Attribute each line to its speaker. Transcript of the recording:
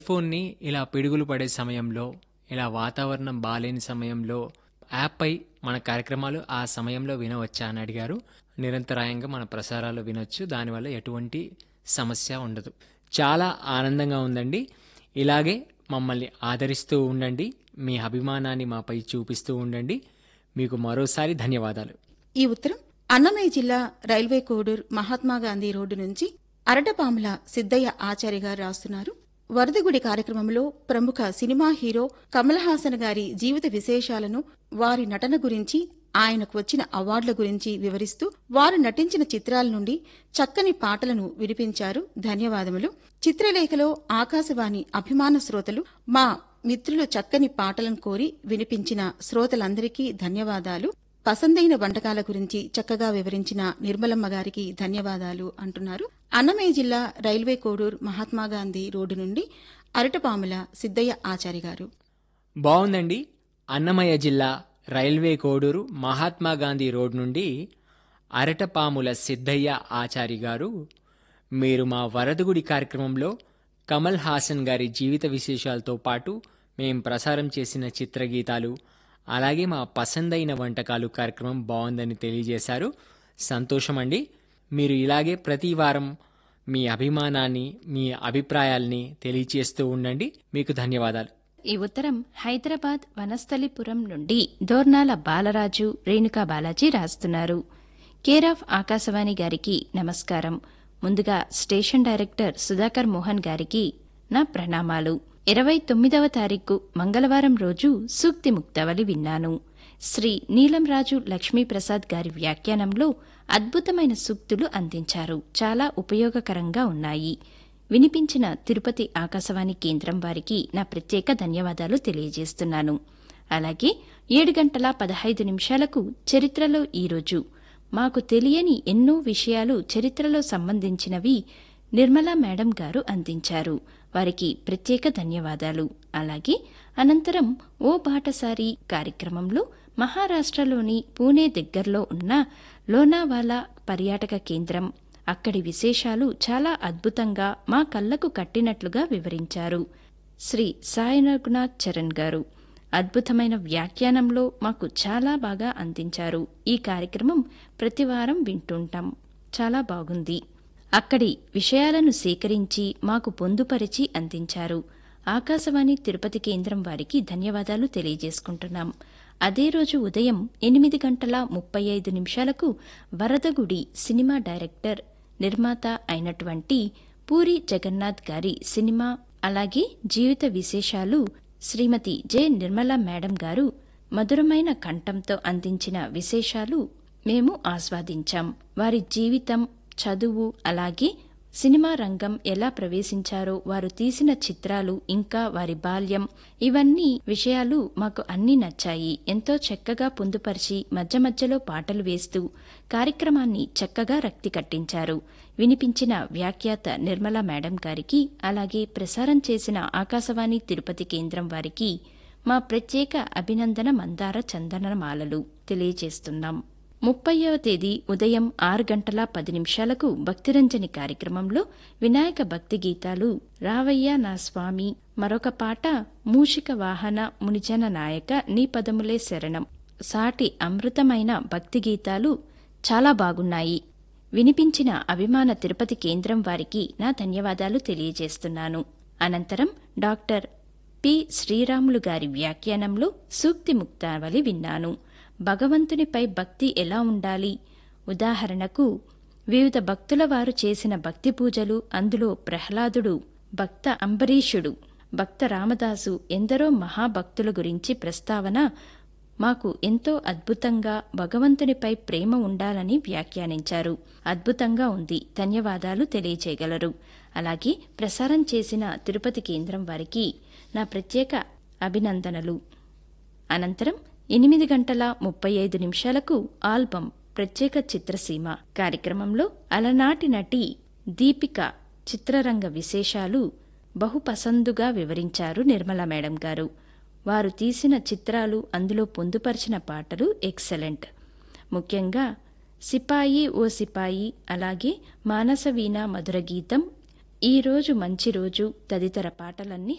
Speaker 1: ఫోన్ని ఇలా పిడుగులు పడే సమయంలో ఇలా వాతావరణం బాలేని సమయంలో యాప్పై మన కార్యక్రమాలు ఆ సమయంలో వినవచ్చా అని అడిగారు నిరంతరాయంగా మన ప్రసారాలు వినొచ్చు దానివల్ల ఎటువంటి సమస్య ఉండదు చాలా ఆనందంగా ఉందండి ఇలాగే మమ్మల్ని ఆదరిస్తూ ఉండండి మీ అభిమానాన్ని మాపై చూపిస్తూ ఉండండి మీకు మరోసారి ధన్యవాదాలు
Speaker 2: ఈ ఉత్తరం అన్నమయ్య జిల్లా రైల్వే కోడూర్ మహాత్మా గాంధీ రోడ్డు నుంచి అరటపాముల సిద్దయ్య ఆచార్య గారు రాస్తున్నారు వరదగుడి కార్యక్రమంలో ప్రముఖ సినిమా హీరో కమల్ హాసన్ గారి జీవిత విశేషాలను వారి నటన గురించి ఆయనకు వచ్చిన అవార్డుల గురించి వివరిస్తూ వారు నటించిన చిత్రాల నుండి చక్కని పాటలను వినిపించారు ధన్యవాదములు చిత్రలేఖలో ఆకాశవాణి అభిమాన శ్రోతలు మా మిత్రులు చక్కని పాటలను కోరి వినిపించిన శ్రోతలందరికీ ధన్యవాదాలు పసందైన వంటకాల గురించి చక్కగా వివరించిన నిర్మలమ్మ గారికి ధన్యవాదాలు అంటున్నారు అన్నమయ్య జిల్లా రైల్వే కోడూర్ మహాత్మాగాంధీ రోడ్డు నుండి అరటపాముల సిద్దయ్య ఆచారి గారు
Speaker 1: బాగుందండి అన్నమయ్య జిల్లా రైల్వే కోడూరు మహాత్మా గాంధీ రోడ్ నుండి అరటపాముల సిద్ధయ్య ఆచారి గారు మీరు మా వరదగుడి కార్యక్రమంలో కమల్ హాసన్ గారి జీవిత విశేషాలతో పాటు మేం ప్రసారం చేసిన చిత్రగీతాలు అలాగే మా పసందైన వంటకాలు కార్యక్రమం బాగుందని తెలియజేశారు సంతోషమండి మీరు ఇలాగే ప్రతి వారం మీ అభిమానాన్ని మీ అభిప్రాయాల్ని తెలియచేస్తూ ఉండండి మీకు ధన్యవాదాలు
Speaker 3: ఈ ఉత్తరం హైదరాబాద్ వనస్థలిపురం నుండి దోర్నాల బాలరాజు రేణుకా బాలాజీ రాస్తున్నారు కేర్ ఆఫ్ ఆకాశవాణి గారికి నమస్కారం ముందుగా స్టేషన్ డైరెక్టర్ సుధాకర్ మోహన్ గారికి నా ప్రణామాలు ఇరవై తొమ్మిదవ తారీఖు మంగళవారం రోజు సూక్తి ముక్తవలి విన్నాను శ్రీ నీలంరాజు లక్ష్మీప్రసాద్ గారి వ్యాఖ్యానంలో అద్భుతమైన సూక్తులు అందించారు చాలా ఉపయోగకరంగా ఉన్నాయి వినిపించిన తిరుపతి ఆకాశవాణి కేంద్రం వారికి నా ప్రత్యేక ధన్యవాదాలు తెలియజేస్తున్నాను అలాగే ఏడు గంటల పదహైదు నిమిషాలకు చరిత్రలో ఈరోజు మాకు తెలియని ఎన్నో విషయాలు చరిత్రలో సంబంధించినవి నిర్మలా మేడం గారు అందించారు వారికి ప్రత్యేక ధన్యవాదాలు అలాగే అనంతరం ఓ బాటసారి కార్యక్రమంలో మహారాష్ట్రలోని పూణే దగ్గరలో ఉన్న లోనావాలా పర్యాటక కేంద్రం అక్కడి విశేషాలు చాలా అద్భుతంగా మా కళ్లకు కట్టినట్లుగా వివరించారు శ్రీ సాయి రఘునాథ్ చరణ్ గారు అద్భుతమైన వ్యాఖ్యానంలో మాకు చాలా బాగా అందించారు ఈ కార్యక్రమం ప్రతివారం వింటుంటాం చాలా బాగుంది అక్కడి విషయాలను సేకరించి మాకు పొందుపరిచి అందించారు ఆకాశవాణి తిరుపతి కేంద్రం వారికి ధన్యవాదాలు తెలియజేసుకుంటున్నాం అదే రోజు ఉదయం ఎనిమిది గంటల ముప్పై ఐదు నిమిషాలకు వరదగుడి సినిమా డైరెక్టర్ నిర్మాత అయినటువంటి పూరి జగన్నాథ్ గారి సినిమా అలాగే జీవిత విశేషాలు శ్రీమతి జె నిర్మలా మేడం గారు మధురమైన కంఠంతో అందించిన విశేషాలు మేము ఆస్వాదించాం వారి జీవితం చదువు అలాగే సినిమా రంగం ఎలా ప్రవేశించారో వారు తీసిన చిత్రాలు ఇంకా వారి బాల్యం ఇవన్నీ విషయాలు మాకు అన్నీ నచ్చాయి ఎంతో చక్కగా పొందుపరిచి మధ్య మధ్యలో పాటలు వేస్తూ కార్యక్రమాన్ని చక్కగా రక్తి కట్టించారు వినిపించిన వ్యాఖ్యాత నిర్మలా మేడం గారికి అలాగే ప్రసారం చేసిన ఆకాశవాణి తిరుపతి కేంద్రం వారికి మా ప్రత్యేక అభినందన మందార చందనమాలలు తెలియజేస్తున్నాం ముప్పైవ తేదీ ఉదయం ఆరు గంటల పది నిమిషాలకు భక్తిరంజని కార్యక్రమంలో వినాయక భక్తి గీతాలు రావయ్య నా స్వామి మరొక పాట మూషిక వాహన మునిజన నాయక నీ పదములే శరణం సాటి అమృతమైన భక్తి గీతాలు చాలా బాగున్నాయి వినిపించిన అభిమాన తిరుపతి కేంద్రం వారికి నా ధన్యవాదాలు తెలియజేస్తున్నాను అనంతరం డాక్టర్ పి శ్రీరాములు గారి వ్యాఖ్యానంలో సూక్తి ముక్తావలి విన్నాను భగవంతునిపై భక్తి ఎలా ఉండాలి ఉదాహరణకు వివిధ భక్తుల వారు చేసిన భక్తి పూజలు అందులో ప్రహ్లాదుడు భక్త అంబరీషుడు భక్త రామదాసు ఎందరో మహాభక్తుల గురించి ప్రస్తావన మాకు ఎంతో అద్భుతంగా భగవంతునిపై ప్రేమ ఉండాలని వ్యాఖ్యానించారు అద్భుతంగా ఉంది ధన్యవాదాలు తెలియచేయగలరు అలాగే ప్రసారం చేసిన తిరుపతి కేంద్రం వారికి నా ప్రత్యేక అభినందనలు అనంతరం ఎనిమిది గంటల ముప్పై ఐదు నిమిషాలకు ఆల్బం ప్రత్యేక చిత్రసీమ కార్యక్రమంలో అలనాటి నటి దీపిక చిత్రరంగ విశేషాలు బహుపసందుగా వివరించారు నిర్మలా మేడం గారు వారు తీసిన చిత్రాలు అందులో పొందుపరిచిన పాటలు ఎక్సలెంట్ ముఖ్యంగా సిపాయి ఓ సిపాయి అలాగే మానసవీణ మధుర గీతం ఈ రోజు మంచి రోజు తదితర పాటలన్నీ